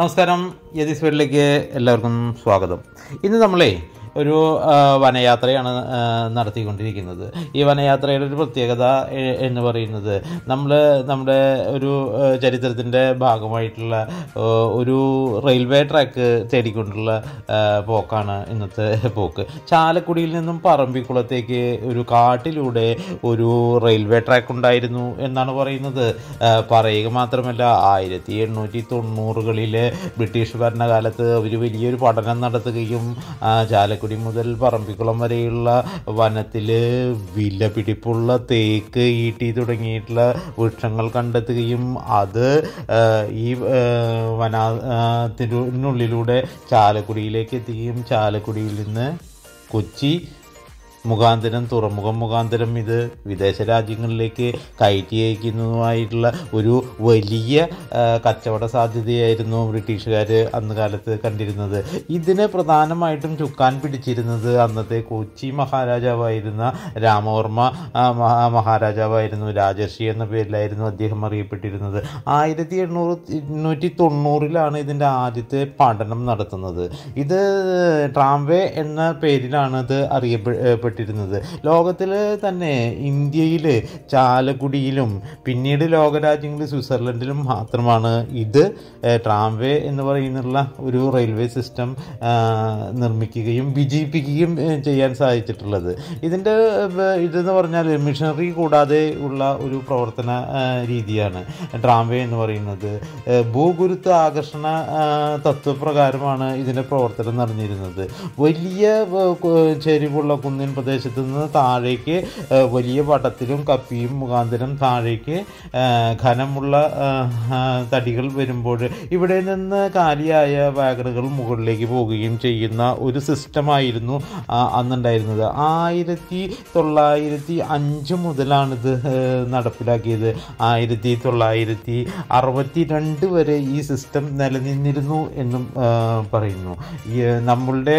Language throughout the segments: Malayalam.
നമസ്കാരം യതീസ് വീട്ടിലേക്ക് എല്ലാവർക്കും സ്വാഗതം ഇന്ന് നമ്മളേ ഒരു ആ, വനയാത്രയാണ് ആ, നടത്തിക്കൊണ്ടിരിക്കുന്നത് ഈ വനയാത്രയുടെ ഒരു പ്രത്യേകത എ- എന്ന് പറയുന്നത് നമ്മൾ നമ്മുടെ ഒരു ആ, ചരിത്രത്തിൻ്റെ ഭാഗമായിട്ടുള്ള ആ, ഒരു റെയിൽവേ ട്രാക്ക് തേടിക്കൊണ്ടുള്ള ആ, പോക്കാണ് ഇന്നത്തെ പോക്ക് ചാലക്കുടിയിൽ നിന്നും പറമ്പിക്കുളത്തേക്ക് ഒരു കാട്ടിലൂടെ ഒരു റെയിൽവേ ട്രാക്ക് ഉണ്ടായിരുന്നു എന്നാണ് പറയുന്നത് ആ, പറയുക മാത്രമല്ല ആയിരത്തി എണ്ണൂറ്റി തൊണ്ണൂറുകളിലെ ബ്രിട്ടീഷ് ഭരണകാലത്ത് അവർ വലിയൊരു പഠനം നടത്തുകയും ആ, ചാലക്കുടി മുതൽ പറമ്പിക്കുളം വരെയുള്ള വനത്തിൽ വിലപിടിപ്പുള്ള തേക്ക് ഈട്ടി തുടങ്ങിയിട്ടുള്ള വൃക്ഷങ്ങൾ കണ്ടെത്തുകയും അത് ആ, ഈ ആ, വനത്തിനുള്ളിലൂടെ ചാലക്കുടിയിലേക്ക് എത്തുകയും ചാലക്കുടിയിൽ നിന്ന് കൊച്ചി മുഖാന്തരം തുറമുഖം മുഖാന്തരം ഇത് വിദേശ രാജ്യങ്ങളിലേക്ക് കയറ്റി അയക്കുന്നതുമായിട്ടുള്ള ഒരു വലിയ ആ, കച്ചവട സാധ്യതയായിരുന്നു ബ്രിട്ടീഷുകാർ അന്ന് കാലത്ത് കണ്ടിരുന്നത് ഇതിന് പ്രധാനമായിട്ടും ചുക്കാൻ പിടിച്ചിരുന്നത് അന്നത്തെ കൊച്ചി മഹാരാജാവായിരുന്ന രാമവർമ്മ ആ, മഹാ- മഹാരാജാവായിരുന്നു രാജർഷി എന്ന പേരിലായിരുന്നു അദ്ദേഹം അറിയപ്പെട്ടിരുന്നത് ആയിരത്തി എണ്ണൂറ് എണ്ണൂറ്റി തൊണ്ണൂറിലാണ് ഇതിൻ്റെ ആദ്യത്തെ പഠനം നടത്തുന്നത് ഇത് ട്രാംവേ എന്ന പേരിലാണ് ഇത് അറിയപ്പെട്ടിരുന്നത് ലോകത്തിൽ തന്നെ ഇന്ത്യയിൽ ചാലക്കുടിയിലും പിന്നീട് ലോകരാജ്യങ്ങളിൽ സ്വിറ്റ്സർലൻഡിലും മാത്രമാണ് ഇത് ഏഹ്, ട്രാംവേ എന്ന് പറയുന്നുള്ള ഒരു റെയിൽവേ സിസ്റ്റം ആ, നിർമ്മിക്കുകയും വിജയിപ്പിക്കുകയും ഏഹ്, ചെയ്യാൻ സാധിച്ചിട്ടുള്ളത് ഇതിൻ്റെ ഏഹ്, ഇതെന്ന് പറഞ്ഞാൽ മിഷനറി കൂടാതെ ഉള്ള ഒരു പ്രവർത്തന ആ, രീതിയാണ് ട്രാംവേ എന്ന് പറയുന്നത് ഏഹ്, ഭൂഗുരുത്വ ആകർഷണ ആ, തത്വപ്രകാരമാണ് ഇതിൻ്റെ പ്രവർത്തനം നടന്നിരുന്നത് വലിയ ഏഹ്, കു- ചെരിവുള്ള കുന്നിൻ പ്രദേശത്ത് നിന്ന് താഴേക്ക് ഏഹ്, വലിയ വടത്തിലും കപ്പിയും മുഖാന്തരം താഴേക്ക് ഏഹ്, ഘനമുള്ള ഏഹ്, ആ, തടികൾ വരുമ്പോൾ ഇവിടെ നിന്ന് കാലിയായ വാഗണുകൾ മുകളിലേക്ക് പോവുകയും ചെയ്യുന്ന ഒരു സിസ്റ്റമായിരുന്നു ആ, അന്നുണ്ടായിരുന്നത് ആയിരത്തി തൊള്ളായിരത്തി അഞ്ച് മുതലാണിത് ഏഹ്, നടപ്പിലാക്കിയത് ആയിരത്തി തൊള്ളായിരത്തി അറുപത്തി രണ്ട് വരെ ഈ സിസ്റ്റം നിലനിന്നിരുന്നു എന്നും ആ, പറയുന്നു ഈ നമ്മളുടെ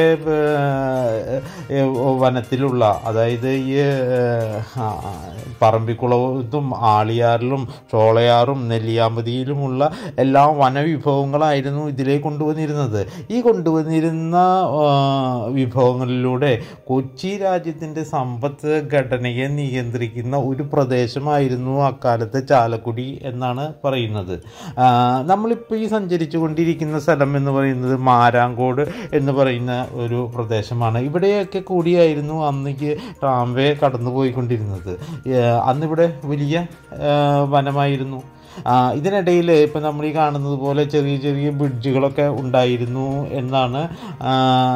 ഏഹ്, ഏഹ്, വനത്തിലുള്ള അതായത് ഈ ഏഹ്, ആ, പറമ്പിക്കുളത്തും ആളിയാറിലും ചോളയാറും നെല്ലിയാമ്പതിയിലുമുള്ള എല്ലാ വനവിഭവങ്ങളായിരുന്നു ഇതിലേക്ക് കൊണ്ടുവന്നിരുന്നത് ഈ കൊണ്ടുവന്നിരുന്ന ആ, വിഭവങ്ങളിലൂടെ കൊച്ചി രാജ്യത്തിൻ്റെ സമ്പത്ത് ഘടനയെ നിയന്ത്രിക്കുന്ന ഒരു പ്രദേശമായിരുന്നു അക്കാലത്തെ ചാലക്കുടി എന്നാണ് പറയുന്നത് ആ, നമ്മളിപ്പോൾ ഈ സഞ്ചരിച്ചു കൊണ്ടിരിക്കുന്ന സ്ഥലം എന്ന് പറയുന്നത് മാരാങ്കോട് എന്ന് പറയുന്ന ഒരു പ്രദേശമാണ് ഇവിടെയൊക്കെ കൂടിയായിരുന്നു അന്നേക്ക് ട്രാംവേ കടന്നു പോയിക്കൊണ്ടിരുന്നത് ഏഹ് അന്നിവിടെ വലിയ ഏഹ് വനമായിരുന്നു ആ, ഇതിനിടയിൽ ഇപ്പം നമ്മൾ ഈ കാണുന്നത് പോലെ ചെറിയ ചെറിയ ബ്രിഡ്ജുകളൊക്കെ ഉണ്ടായിരുന്നു എന്നാണ് ആ,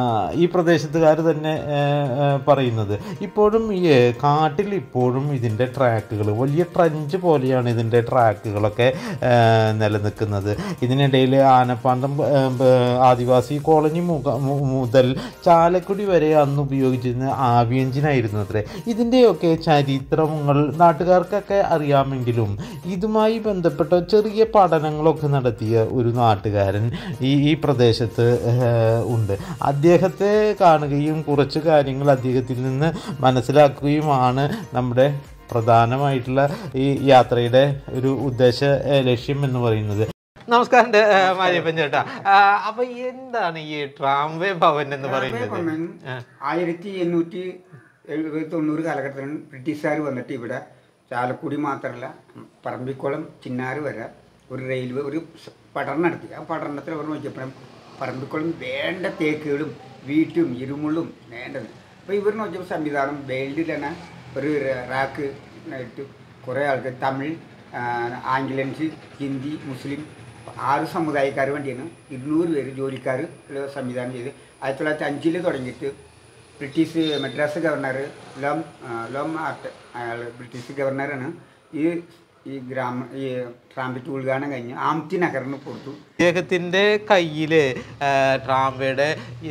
ഈ പ്രദേശത്തുകാർ തന്നെ ഏഹ്, ഏഹ്, പറയുന്നത് ഇപ്പോഴും ഈ കാട്ടിൽ ഇപ്പോഴും ഇതിൻ്റെ ട്രാക്കുകൾ വലിയ ട്രഞ്ച് പോലെയാണ് ഇതിൻ്റെ ട്രാക്കുകളൊക്കെ ഏഹ്, നിലനിൽക്കുന്നത് ഇതിനിടയിൽ ആനപ്പാന്തം ഏഹ്, ബ- ആദിവാസി കോളനി മുഖ മു- മുതൽ ചാലക്കുടി വരെ അന്ന് ഉപയോഗിച്ചിരുന്ന ആവി എഞ്ചിനായിരുന്നു അത്രേ ഇതിൻ്റെയൊക്കെ ചരിത്രങ്ങൾ നാട്ടുകാർക്കൊക്കെ അറിയാമെങ്കിലും ഇതുമായി ബന്ധപ്പെട്ട ചെറിയ പഠനങ്ങളൊക്കെ നടത്തിയ ഒരു നാട്ടുകാരൻ ഈ ഈ പ്രദേശത്ത് ഏഹ്, ഉണ്ട് അദ്ദേഹത്തെ കാണുകയും കുറച്ച് കാര്യങ്ങൾ അദ്ദേഹത്തിൽ നിന്ന് മനസ്സിലാക്കുകയുമാണ് നമ്മുടെ പ്രധാനമായിട്ടുള്ള ഈ യാത്രയുടെ ഒരു ഉദ്ദേശ ഏഹ്, ലക്ഷ്യം എന്ന് പറയുന്നത് നമസ്കാരം മാരിയപ്പൻ ചേട്ടാ ആ, അപ്പൊ എന്താണ് ഈ ട്രാംവേ ഭവൻ എന്ന് പറയുന്നത് ഭവൻ ആയിരത്തി എണ്ണൂറ്റി എഴുപത് തൊണ്ണൂറ് കാലഘട്ടത്തിൽ ബ്രിട്ടീഷുകാർ വന്നിട്ട് ഇവിടെ ചാലക്കുടി മാത്രമല്ല പറമ്പിക്കുളം ചിന്നാറ് വരെ ഒരു റെയിൽവേ ഒരു സ് പഠനം നടത്തി ആ പഠനത്തിൽ അവർ നോക്കിയപ്പോഴും പറമ്പിക്കുളം വേണ്ട തേക്കുകളും വീട്ടും ഇരുമുള്ളും വേണ്ടത് അപ്പോൾ ഇവർ നോക്കിയപ്പോൾ സംവിധാനം വേൾഡിൽ തന്നെ ഒരു റാക്ക് ആയിട്ട് കുറേ ആൾക്ക് തമിഴ് ആ, ആംഗ്ലൻസ് ഹിന്ദി മുസ്ലിം ആറ് സമുദായക്കാർ വേണ്ടിയാണ് ഇരുന്നൂറ് പേര് ജോലിക്കാർ ഉള്ള സംവിധാനം ചെയ്ത് ആയിരത്തി തൊള്ളായിരത്തി അഞ്ചിൽ തുടങ്ങിയിട്ട് ബ്രിട്ടീഷ് മദ്രാസ് ഗവർണർ ലോം ആ, ലോം ആർട്ട് അയാൾ ബ്രിട്ടീഷ് ഗവർണറാണ് ഈ ഈ ഗ്രാമ ഈ ട്രാമ്പിറ്റ് ഉദ്ഘാടനം കഴിഞ്ഞ് ആംതി നഗറിന് കൊടുത്തു അദ്ദേഹത്തിൻ്റെ കയ്യിൽ ട്രാംവയുടെ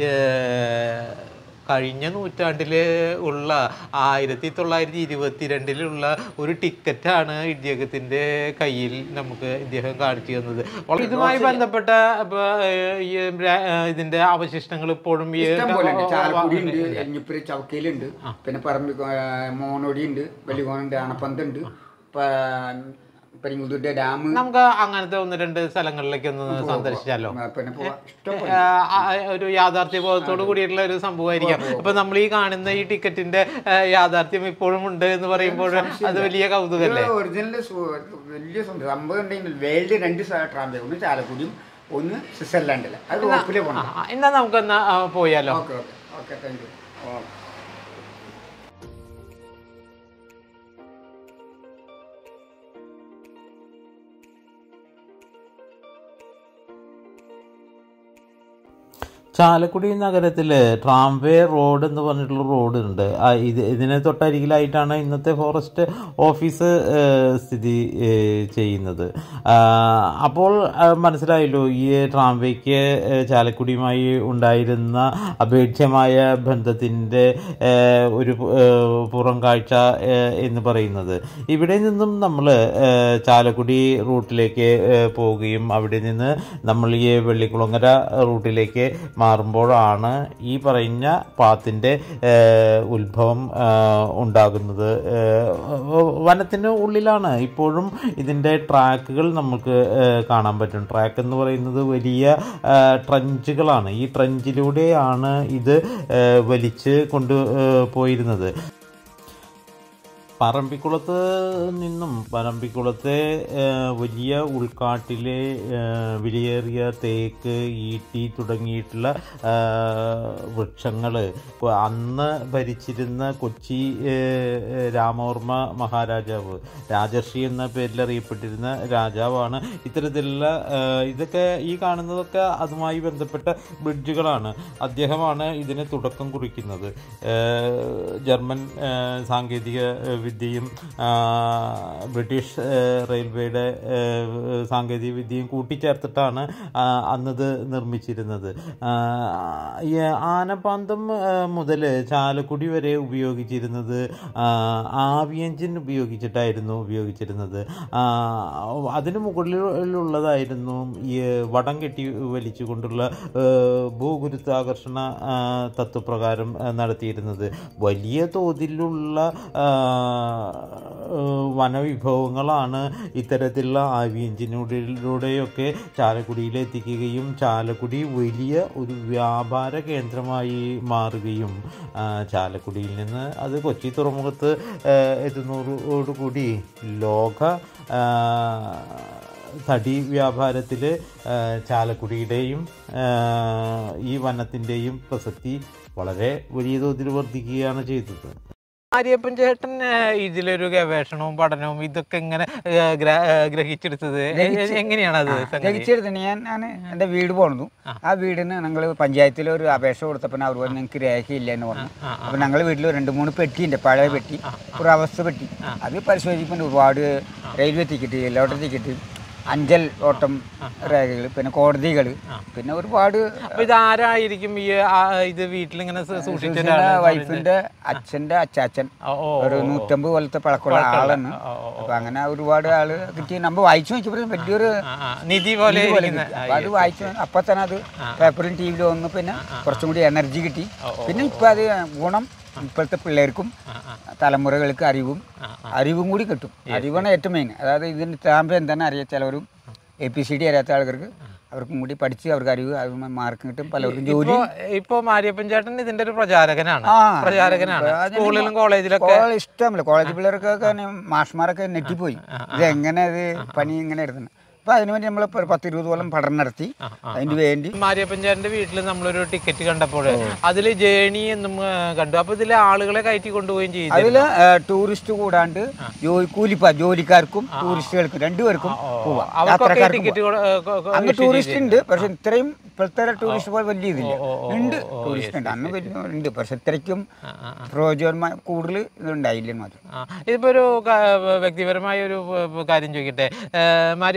ഏഹ്, കഴിഞ്ഞ നൂറ്റാണ്ടിൽ ഉള്ള ആയിരത്തി തൊള്ളായിരത്തി ഇരുപത്തിരണ്ടിലുള്ള ഒരു ടിക്കറ്റാണ് ഇദ്ദേഹത്തിൻ്റെ കയ്യിൽ നമുക്ക് ഇദ്ദേഹം കാണിച്ചു തന്നത് അപ്പോൾ ഇതുമായി ബന്ധപ്പെട്ട ഇപ്പൊ, ഏഹ്, ഈ ബ്രാ- ഏഹ്, ഇതിന്റെ അവശിഷ്ടങ്ങൾ ഇപ്പോഴും ഈ ഇഷ്ടം പോലെ ഉണ്ട് ചാലക്കുടി ഉണ്ട് എഞ്ഞിപ്പുര ചവക്കയിലുണ്ട് പിന്നെ പറമ്പ് മോണോടി ഉണ്ട് വലികോണുണ്ട് അണപ്പന്തുണ്ട് പെരിങ്ങുതുരുടെ ഡാം നമുക്ക് അങ്ങനത്തെ ഒന്ന് രണ്ട് സ്ഥലങ്ങളിലേക്ക് ഒന്ന് സന്ദർശിച്ചാലോ പിന്നെ പോവാം ഇഷ്ടം ആ, ആ, ഒരു യാഥാർത്ഥ്യ ബോധത്തോട് കൂടിയിട്ടുള്ള ഒരു സംഭവമായിരിക്കാം ഇപ്പൊ നമ്മൾ ഈ കാണുന്ന ഈ ടിക്കറ്റിന്റെ ആ, യാഥാർത്ഥ്യം ഇപ്പോഴും ഉണ്ട് എന്ന് പറയുമ്പോൾ അത് വലിയ കൗതുകല്ലേ ഒറിജിനൽ വലിയ സംഭവം സംഭവം ഉണ്ടെങ്കിൽ വേൾഡ് രണ്ട് ട്രാമ്പേ ഒന്ന് ചാലക്കുടിയും ഒന്ന് സ്വിറ്റ്സർലാൻഡിൽ അത് റോപ്പിൽ ആ, പോകണം ആ, എന്നാ നമുക്കെന്നാ ആ, പോയാലോ okay okay okay thank you ഓ ചാലക്കുടി നഗരത്തിൽ ട്രാംവേ റോഡ് എന്ന് പറഞ്ഞിട്ടുള്ള റോഡ് ഉണ്ട് ആ, ഇത് ഇതിനെ തൊട്ടരികിലായിട്ടാണ് ഇന്നത്തെ ഫോറസ്റ്റ് ഓഫീസ് ഏഹ്, സ്ഥിതി ഏഹ്, ചെയ്യുന്നത് ആ, അപ്പോൾ ആ, മനസ്സിലായല്ലോ ഈ ട്രാംവേക്ക് ഏഹ്, ചാലക്കുടിയുമായി ഉണ്ടായിരുന്ന അപേക്ഷ്യമായ ബന്ധത്തിൻ്റെ ഏഹ്, ഒരു ഏഹ്, പുറം കാഴ്ച ഏഹ്, എന്ന് പറയുന്നത് ഇവിടെ നിന്നും നമ്മൾ ചാലക്കുടി റൂട്ടിലേക്ക് ഏഹ്, പോവുകയും അവിടെ നിന്ന് നമ്മൾ ഈ വെള്ളിക്കുളങ്ങര റൂട്ടിലേക്ക് മാറുമ്പോഴാണ് ഈ പറഞ്ഞ പാത്തിൻ്റെ ഉത്ഭവം ഏഹ്, ഉണ്ടാകുന്നത് ഏഹ്, വനത്തിന് ഉള്ളിലാണ് ഇപ്പോഴും ഇതിൻ്റെ ട്രാക്കുകൾ നമുക്ക് ഏഹ്, കാണാൻ പറ്റും ട്രാക്ക് എന്ന് പറയുന്നത് വലിയ ഏഹ്, ട്രഞ്ചുകളാണ് ഈ ട്രഞ്ചിലൂടെയാണ് ഇത് ഏഹ്, വലിച്ച് കൊണ്ട് ഏഹ്, പോയിരുന്നത് പറമ്പിക്കുളത്ത് നിന്നും പറമ്പിക്കുളത്തെ ഏഹ്, വലിയ ഉൾക്കാട്ടിലെ ഏഹ്, വിലയേറിയ തേക്ക് ഈട്ടി തുടങ്ങിയിട്ടുള്ള വൃക്ഷങ്ങൾ അന്ന് ഭരിച്ചിരുന്ന കൊച്ചി ഏഹ്, രാമവർമ്മ മഹാരാജാവ് രാജർഷി എന്ന പേരിൽ അറിയപ്പെട്ടിരുന്ന രാജാവാണ് ഇത്തരത്തിലുള്ള ഏഹ്, ഇതൊക്കെ ഈ കാണുന്നതൊക്കെ അതുമായി ബന്ധപ്പെട്ട ബ്രിഡ്ജുകളാണ് അദ്ദേഹമാണ് ഇതിന് തുടക്കം കുറിക്കുന്നത് ഏഹ്, ജർമ്മൻ ഏഹ്, സാങ്കേതിക ഏഹ്, വിദ്യയും ആ, ബ്രിട്ടീഷ് ഏഹ്, റെയിൽവേയുടെ ഏഹ്, സാങ്കേതിക വിദ്യയും കൂട്ടിച്ചേർത്തിട്ടാണ് ആ, അന്നത് നിർമ്മിച്ചിരുന്നത് ആ, ഈ ആനപ്പാന്തം മുതൽ ചാലക്കുടി വരെ ഉപയോഗിച്ചിരുന്നത് ആ, ആവി എഞ്ചിൻ ഉപയോഗിച്ചിട്ടായിരുന്നു ഉപയോഗിച്ചിരുന്നത് ആ, അതിന് മുകളിലുള്ളതായിരുന്നു ഈ വടം കെട്ടി വലിച്ചുകൊണ്ടുള്ള ഏഹ്, ഭൂഗുരുത്വാകർഷണ ആ, തത്വപ്രകാരം ആ, നടത്തിയിരുന്നത് വലിയ തോതിലുള്ള ആ, ഏഹ്, വനവിഭവങ്ങളാണ് ഇത്തരത്തിലുള്ള ആവി എഞ്ചിനുകളിലൂടെയൊക്കെ ചാലക്കുടിയിൽ എത്തിക്കുകയും ചാലക്കുടി വലിയ ഒരു വ്യാപാര കേന്ദ്രമായി മാറുകയും ആ, ചാലക്കുടിയിൽ നിന്ന് അത് കൊച്ചി തുറമുഖത്ത് ഏഹ്, എത്തുന്നതോടുകൂടി ലോക ആ, തടി വ്യാപാരത്തിൽ ചാലക്കുടിയുടെയും ആ, ഈ വനത്തിൻ്റെയും പ്രസക്തി വളരെ വലിയ തോതിൽ വർദ്ധിക്കുകയാണ് ചെയ്തത് ആര്യപ്പൻ ചേട്ടൻ ഇതിലൊരു ഗവേഷണവും പഠനവും ഇതൊക്കെ എങ്ങനെ ഗ്രഹിച്ചെടുത്തത് എങ്ങനെയാണ് അത് ജനിച്ചെടുത്തിന് ഞാൻ ഞാൻ എൻ്റെ വീട് പോണു ആ വീടിന് ഞങ്ങൾ പഞ്ചായത്തിൽ ഒരു അപേക്ഷ കൊടുത്തപ്പോൾ അവർ പറഞ്ഞു നിങ്ങൾക്ക് രേഖയില്ല എന്ന് പറഞ്ഞു അപ്പോൾ ഞങ്ങൾ വീട്ടിൽ രണ്ട് മൂന്ന് പെട്ടിയുണ്ട് പഴയ പെട്ടി ഒരു അവസ്ഥ പെട്ടി അത് പരിശോധിക്കുമ്പോൾ ഒരുപാട് റെയിൽവേ ടിക്കറ്റ് ലോട്ടറി ടിക്കറ്റ് അഞ്ചൽ ഓട്ടം രേഖകൾ പിന്നെ കോടതികൾ പിന്നെ ഒരുപാട് അപ്പൊ ഇത് ആരായിരിക്കും ഈ ആ, ഇത് വീട്ടിലിങ്ങനെ സൂ- സൂക്ഷിച്ച സുശീല ഒരാള് വൈഫിന്റെ അച്ഛന്റെ അച്ചാച്ചൻ ഓ, ഓ, ഒരു നൂറ്റമ്പത് കൊല്ലത്തെ പഴക്കമുള്ള ആളാണ് അപ്പൊ അങ്ങനെ ഒരുപാട് ആള് കിട്ടി നമ്മൾ വായിച്ചു നോക്കിയപ്പോൾ വലിയൊരു ആ, ആ, നിധി പോലെ ഇതുപോലെ ഇരിക്കുന്ന കിട്ടി. അപ്പൊ അത് വായിച്ചു അപ്പൊ തന്നെ അത് പേപ്പറും ടി വിയിലും വന്നു പിന്നെ കുറച്ചും കൂടി എനർജി കിട്ടി പിന്നെ ഇപ്പൊ അത് ഗുണം ഇപ്പോഴത്തെ പിള്ളേർക്കും തലമുറകൾക്ക് അറിവും അറിവും കൂടി കിട്ടും അറിവാണ് ഏറ്റവും മെയിൻ അതായത് ഇതിന് താമ്പ് എന്താണ് അറിയാം ചിലവരും എ പി സി ഡി അറിയാത്ത ആൾക്കാർക്ക് അവർക്കും കൂടി പഠിച്ച് അവർക്ക് അറിവ് അതിന് മാർക്ക് കിട്ടും പലർക്കും ജോലി ഇപ്പൊ ഇപ്പൊ മാരിയപ്പൻ ചേട്ടൻ ഇതിന്റെ ഒരു പ്രചാരകനാണ് ആ, പ്രചാരകനാണ് അതിന് സ്കൂളിലും കോളേജിലൊക്കെ കോളേജ് ഇഷ്ടമല്ല കോളേജ് പിള്ളേർക്കൊക്കെ മാഷ്മാരൊക്കെ നെറ്റിപ്പോയി ഇത് എങ്ങനെ ഇത് പണി ഇങ്ങനെ എടുക്കുന്നത് അപ്പൊ അതിനുവേണ്ടി നമ്മൾ പത്ത് ഇരുപത് കൊല്ലം പഠനം നടത്തി അതിന് വേണ്ടി മാരിയപ്പൻ ചേട്ടന്റെ വീട്ടിൽ നമ്മളൊരു ടിക്കറ്റ് കണ്ടപ്പോൾ അതില് ജേണി എന്നും ആ, കണ്ടു അപ്പൊ ഇതിലെ ആളുകളെ കയറ്റി കൊണ്ടുപോവുകയും ചെയ്തു അതില് ടൂറിസ്റ്റ് കൂടാണ്ട് ജോലി കൂലിപ്പ ജോലിക്കാർക്കും ടൂറിസ്റ്റുകൾക്കും രണ്ടുപേർക്കും പോവാം അവർക്കൊക്കെ യാത്രക്കാർക്കും ടിക്കറ്റ് പോവാം. അന്ന് ടൂറിസ്റ്റ് ഉണ്ട് പക്ഷെ ഇത്രയും ഇപ്പോഴത്തെ ടൂറിസ്റ്റ് പോലെ വലിയ ഇതില്ല ഉണ്ട് ടൂറിസ്റ്റ് ഉണ്ട് അന്ന് വലിയ ഉണ്ട് പക്ഷെ ഇത്രയ്ക്കും പ്രയോജനമായ കൂടുതൽ ഇതുണ്ടായില്ല മാത്രം ആ, ഇതിപ്പോ ഒരു ക- വ്യക്തിപരമായ ഒരു ഏ, കാര്യം ചോദിക്കട്ടെ ഏ, മാരിയപ്പൻ ചേട്ടൻ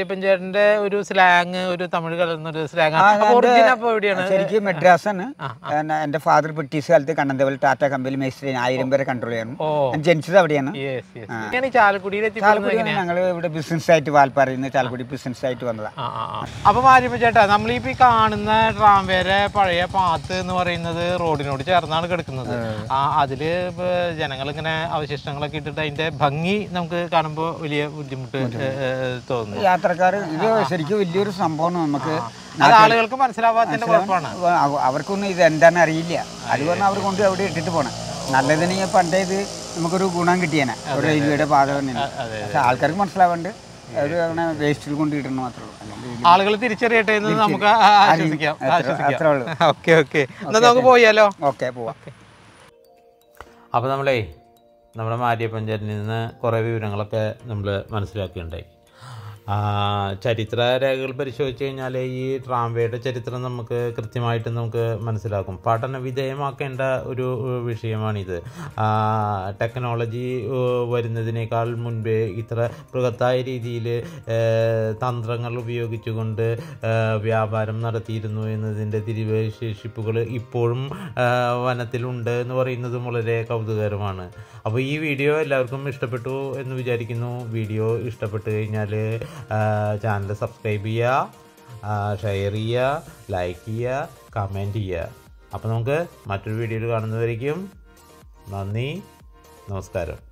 ചേട്ടന്റെ ഒരു സ്ലാങ് ഒരു തമിഴ് കലർന്ന ഒരു സ്ലാങ് ആ, അപ്പൊ എൻ്റെ ഒറിജിൻ അപ്പൊ എവിടെയാണ് ശരിക്കും മെഡ്രാസാണ് ആ, എന്നെ- എൻ്റെ ഫാദർ ബ്രിട്ടീഷ് കാലത്ത് കണ്ണന്തവൽ ടാറ്റ കമ്പനിയിൽ മേസ്ത്രി ആയിരം പേരെ കൺട്രോൾ ചെയ്യണം ഓ ഞാൻ ജനിച്ചത് അവിടെയാണ് യെസ് യെസ് എങ്ങനെയാണ് ഈ ചാലക്കുടിയിൽ എത്തിപ്പെടുന്നത് ചാലക്കുടി എങ്ങനെയാ ഞങ്ങൾ ഇവിടെ ബിസിനസ് ആയിട്ട് വാൽപ്പാറയിൽ നിന്ന് ചാലക്കുടി ബിസിനസ് ആയിട്ട് വന്നതാണ് ആ, ആ, ആ. അപ്പൊ മാരിയപ്പ ചേട്ടാ നമ്മളിപ്പോ ഈ കാണുന്ന ട്രാംവേരെ പഴയ പാത്ത് എന്ന് പറയുന്നത് റോഡിനോട് ചേർന്നാണ് കിടക്കുന്നത് ആ അതില് ഇപ്പൊ ജനങ്ങൾ ഇങ്ങനെ അവശിഷ്ടങ്ങളൊക്കെ ഇട്ടിട്ട് അതിന്റെ ഭംഗി നമുക്ക് കാണുമ്പോൾ വലിയ ബുദ്ധിമുട്ട് ഏ, ഏ, തോന്നുന്നു യാത്രക്കാർ ഇത് ശരിക്കും വലിയൊരു സംഭവമാണ് നമുക്ക് അത് ആളുകൾക്ക് മനസ്സിലാവാത്തതിന്റെ കുഴപ്പമാണ് അവ- അവർക്കൊന്നും ഇത് എന്താണെന്ന് അറിയില്ല അതുകൊണ്ട് അവർ കൊണ്ട് അവിടെ ഇട്ടിട്ട് പോണം നല്ലതിന് പണ്ടേ ഇത് നമുക്കൊരു ഗുണം കിട്ടിയേനെ ഒരു റെയിൽവേയുടെ പാത തന്നെ പക്ഷെ ആൾക്കാർക്ക് മനസ്സിലാവാണ്ട് അവർ അങ്ങനെ വേസ്റ്റിൽ കൊണ്ട് ഇടണം മാത്രമേ ഉള്ളൂ അല്ലെങ്കിൽ ഇത് ആളുകൾ തിരിച്ചറിയട്ടെ എന്ന് നമുക്ക് ആ- ആ- ആശ്വസിക്കാം അത്ര- ആശ്വസിക്കാം അത്രേ ഉള്ളൂ ഓക്കെ ഓക്കെ എന്നാ നമുക്ക് പോയാലോ ഓക്കെ പോവാം അപ്പോൾ നമ്മളേ നമ്മുടെ മാരിയ പഞ്ചായത്തിൽ നിന്ന് കുറേ വിവരങ്ങളൊക്കെ നമ്മൾ മനസ്സിലാക്കിയിട്ടുണ്ടായി ആ, ചരിത്ര രേഖകൾ പരിശോധിച്ച് കഴിഞ്ഞാൽ ഈ ട്രാംവേയുടെ ചരിത്രം നമുക്ക് കൃത്യമായിട്ട് നമുക്ക് മനസ്സിലാക്കും പഠന വിധേയമാക്കേണ്ട ഒരു ഏഹ്, വിഷയമാണിത് ആ, ടെക്നോളജി ഏഹ്, വരുന്നതിനേക്കാൾ മുൻപേ ഇത്ര ബൃഹത്തായ രീതിയിൽ തന്ത്രങ്ങൾ ഉപയോഗിച്ചുകൊണ്ട് ഏഹ്, വ്യാപാരം നടത്തിയിരുന്നു എന്നതിൻ്റെ തിരിവശേഷിപ്പുകൾ ഇപ്പോഴും ഏഹ്, വനത്തിലുണ്ട് എന്ന് പറയുന്നതും വളരെ കൗതുകകരമാണ് അപ്പോൾ ഈ വീഡിയോ എല്ലാവർക്കും ഇഷ്ടപ്പെട്ടു എന്ന് വിചാരിക്കുന്നു വീഡിയോ ഇഷ്ടപ്പെട്ട് കഴിഞ്ഞാൽ ചാനൽ സബ്സ്ക്രൈബ് ചെയ്യുക ഷെയർ ചെയ്യുക ലൈക്ക് ചെയ്യുക കമൻറ്റ് ചെയ്യുക അപ്പോൾ നമുക്ക് മറ്റൊരു വീഡിയോയിൽ കാണുന്നവരേക്കും നന്ദി നമസ്കാരം